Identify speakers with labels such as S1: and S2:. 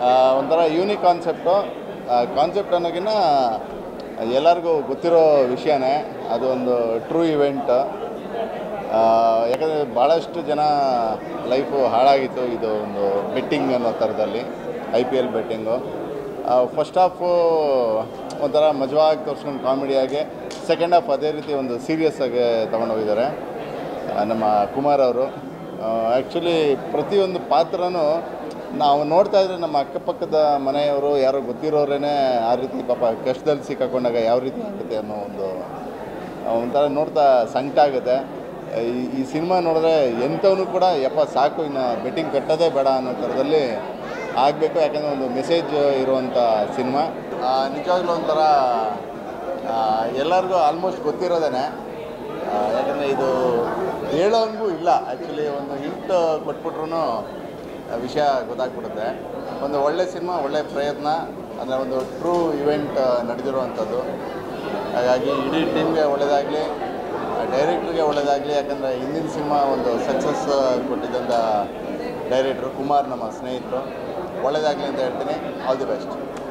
S1: ಆ, ಒಂಥರ unique concept concept ಅನ್ನೋಕ್ಕಿಂತ ಎಲ್ಲರಿಗೂ ಗೊತ್ತಿರೋ ವಿಷಯನೇ ಅದು ಒಂದು ಟ್ರೂ ಇವೆಂಟ್ ಯಾಕಂದರೆ ಭಾಳಷ್ಟು ಜನ ಲೈಫು ಹಾಳಾಗಿತ್ತು ಇದು ಒಂದು ಬೆಟ್ಟಿಂಗ್ ಅನ್ನೋ ಥರದಲ್ಲಿ I P L betting first half ಒಂಥರ ಮಜವಾಗಿ ತೋರಿಸ್ಕೊಂಡು ಕಾಮಿಡಿಯಾಗಿ ಸೆಕೆಂಡ್ ಹಾಫ್ ಅದೇ ರೀತಿ ಒಂದು ಸೀರಿಯಸ್ ಆಗಿ ತೊಗೊಂಡೋಗಿದ್ದಾರೆ ಆ, ನಮ್ಮ ಕುಮಾರ್ ಅವರು ಆ್ಯಕ್ಚುಲಿ ಪ್ರತಿಯೊಂದು ಪಾತ್ರನೂ ನಾವು ನೋಡ್ತಾ ಇದ್ರೆ ನಮ್ಮ ಅಕ್ಕಪಕ್ಕದ ಮನೆಯವರು ಯಾರೋ ಗೊತ್ತಿರೋರೇ ಆ ರೀತಿ ಪಾಪ ಕಷ್ಟದಲ್ಲಿ ಸಿಕ್ಕಾಕೊಂಡಾಗ ಯಾವ ರೀತಿ ಆಗುತ್ತೆ ಅನ್ನೋ ಒಂದು ಒಂಥರ ನೋಡ್ತಾ ಸಂಕಟ ಆಗುತ್ತೆ ಈ ಈ ಸಿನಿಮಾ ನೋಡಿದ್ರೆ ಎಂಥವನು ಕೂಡ ಯಪ್ಪ ಸಾಕು ಇನ್ನು ಬೆಟ್ಟಿಂಗ್ ಕಟ್ಟೋದೇ ಬೇಡ ಅನ್ನೋ ಥರದಲ್ಲಿ ಆಗಬೇಕು ಯಾಕಂದರೆ ಒಂದು ಮೆಸೇಜ್ ಇರುವಂಥ ಸಿನಿಮಾ ನಿಜವಾಗ್ಲೂ ಒಂಥರ ಆ, ಎಲ್ಲರಿಗೂ ಆಲ್ಮೋಸ್ಟ್ ಗೊತ್ತಿರೋದೇ ಯಾಕಂದರೆ ಇದು ಹೇಳೋಂಗೂ ಇಲ್ಲ ಆ್ಯಕ್ಚುಲಿ ಒಂದು ಹಿಂಟ್ ಕೊಟ್ಬಿಟ್ರು ವಿಷಯ ಗೊತ್ತಾಗ್ಬಿಡುತ್ತೆ ಒಂದು ಒಳ್ಳೆ ಸಿನಿಮಾ ಒಳ್ಳೆ ಪ್ರಯತ್ನ ಅಂದರೆ ಒಂದು ಟ್ರೂ ಇವೆಂಟ್ ನಡೆದಿರುವಂಥದ್ದು ಹಾಗಾಗಿ ಇಡೀ ಟೀಮ್ಗೆ ಒಳ್ಳೆಯದಾಗಲಿ ಡೈರೆಕ್ಟ್ರಿಗೆ ಒಳ್ಳೆಯದಾಗಲಿ ಯಾಕಂದರೆ ಹಿಂದಿನ ಸಿನಿಮಾ ಒಂದು ಸಕ್ಸಸ್ ಕೊಟ್ಟಿದ್ದಂಥ ಡೈರೆಕ್ಟ್ರು ಕುಮಾರ್ ನಮ್ಮ ಸ್ನೇಹಿತರು ಒಳ್ಳೆಯದಾಗಲಿ ಅಂತ ಹೇಳ್ತೀನಿ ಆಲ್ ದಿ ಬೆಸ್ಟ್